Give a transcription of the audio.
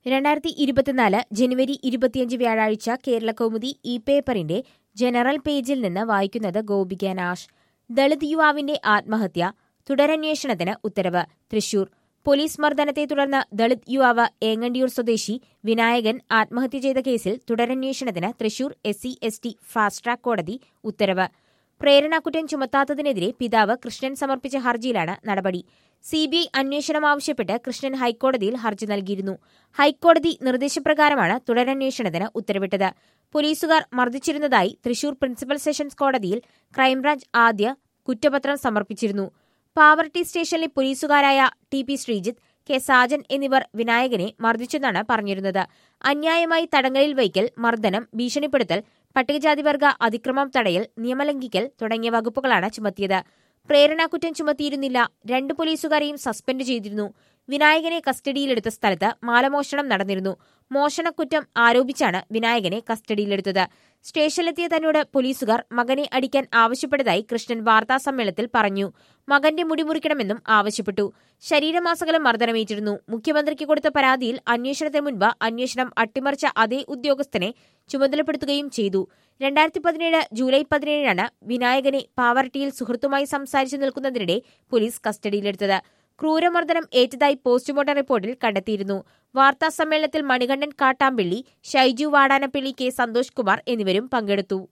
രണ്ടായിരത്തി ഇരുപത്തിനാല് ജനുവരി ഇരുപത്തിയഞ്ച് വ്യാഴാഴ്ച കേരള കൗമുദി ഇ പേപ്പറിന്റെ ജനറൽ പേജിൽ നിന്ന് വായിക്കുന്നത് ഗോപിക നാഷ് ദളിത് യുവാവിന്റെ ആത്മഹത്യ തുടരന്വേഷണത്തിന് ഉത്തരവ് തൃശൂർ പോലീസ് മർദ്ദനത്തെ തുടർന്ന് ദളിത് യുവാവ് ഏങ്ങണ്ടിയൂർ സ്വദേശി വിനായകൻ ആത്മഹത്യ ചെയ്ത കേസിൽ തുടരന്വേഷണത്തിന് Thrissur S C S T fast track കോടതി ഉത്തരവ് പ്രേരണാക്കുറ്റം ചുമത്താത്തതിനെതിരെ പിതാവ് കൃഷ്ണൻ സമർപ്പിച്ച ഹർജിയിലാണ് നടപടി സിബിഐ അന്വേഷണം ആവശ്യപ്പെട്ട് കൃഷ്ണൻ ഹൈക്കോടതിയിൽ ഹർജി നൽകിയിരുന്നു ഹൈക്കോടതി നിർദ്ദേശപ്രകാരമാണ് തുടരന്വേഷണത്തിന് ഉത്തരവിട്ടത് പോലീസുകാർ മർദ്ദിച്ചിരുന്നതായി തൃശൂർ പ്രിൻസിപ്പൽ സെഷൻസ് കോടതിയിൽ ക്രൈംബ്രാഞ്ച് ആദ്യ കുറ്റപത്രം സമർപ്പിച്ചിരുന്നു പാവർട്ടി സ്റ്റേഷനിലെ പോലീസുകാരായ T P Sreejith K Sajan എന്നിവർ വിനായകനെ മർദ്ദിച്ചെന്നാണ് പറഞ്ഞിരുന്നത് അന്യായമായി തടങ്കലിൽ വയ്ക്കൽ മർദ്ദനം ഭീഷണിപ്പെടുത്തൽ പട്ടികജാതിവർഗ അതിക്രമം തടയൽ നിയമലംഘിക്കൽ തുടങ്ങിയ വകുപ്പുകളാണ് ചുമത്തിയത് പ്രേരണാക്കുറ്റം ചുമത്തിയിരുന്നില്ല രണ്ട് പോലീസുകാരെയും സസ്പെൻഡ് ചെയ്തിരുന്നു വിനായകനെ കസ്റ്റഡിയിലെടുത്ത സ്ഥലത്ത് മാലമോഷണം നടന്നിരുന്നു മോഷണക്കുറ്റം ആരോപിച്ചാണ് വിനായകനെ കസ്റ്റഡിയിലെടുത്തത് സ്റ്റേഷനിലെത്തിയ തന്നോട് പോലീസുകാർ മകനെ അടിക്കാൻ ആവശ്യപ്പെട്ടതായി കൃഷ്ണൻ വാർത്താസമ്മേളനത്തിൽ പറഞ്ഞു മകന്റെ മുടി മുറിക്കണമെന്നും ആവശ്യപ്പെട്ടു ശരീരമാസകലം മർദ്ദനമേറ്റിരുന്നു മുഖ്യമന്ത്രിക്ക് കൊടുത്ത പരാതിയിൽ അന്വേഷണത്തിന് മുൻപ് അന്വേഷണം അട്ടിമറിച്ച അതേ ഉദ്യോഗസ്ഥനെ ചുമതലപ്പെടുത്തുകയും ചെയ്തു രണ്ടായിരത്തി പതിനേഴ് ജൂലൈ പതിനേഴിനാണ് വിനായകനെ പാവർട്ടിയിൽ സുഹൃത്തുമായി സംസാരിച്ചു നിൽക്കുന്നതിനിടെ പോലീസ് കസ്റ്റഡിയിലെടുത്തത് ക്രൂരമർദ്ദനം ഏറ്റതായി പോസ്റ്റ്മോർട്ടം റിപ്പോർട്ടിൽ കണ്ടെത്തിയിരുന്നു വാർത്താസമ്മേളനത്തിൽ മണികണ്ഠൻ കാട്ടാമ്പിള്ളി ഷൈജു വാടാനപ്പള്ളി കെ സന്തോഷ് കുമാർ എന്നിവരും പങ്കെടുത്തു